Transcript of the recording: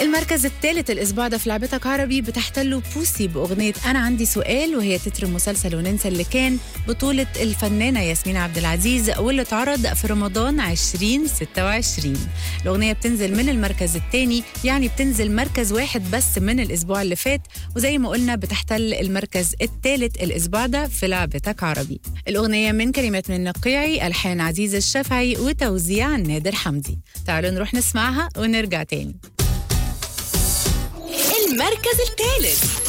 المركز الثالث الاسبوع ده في لعبتك عربي بتحتله بوسي باغنيه انا عندي سؤال وهي تتر مسلسل وننسى اللي كان بطوله الفنانه ياسمين عبد العزيز واللي اتعرض في رمضان 2026 الاغنيه بتنزل من المركز الثاني يعني بتنزل مركز واحد بس من الاسبوع اللي فات وزي ما قلنا بتحتل المركز الثالث الاسبوع ده في لعبتك عربي الاغنيه من كلمات من النقيعي الحان عزيز الشافعي وتوزيع نادر حمدي تعالوا نروح نسمعها ونرجع تاني المركز الثالث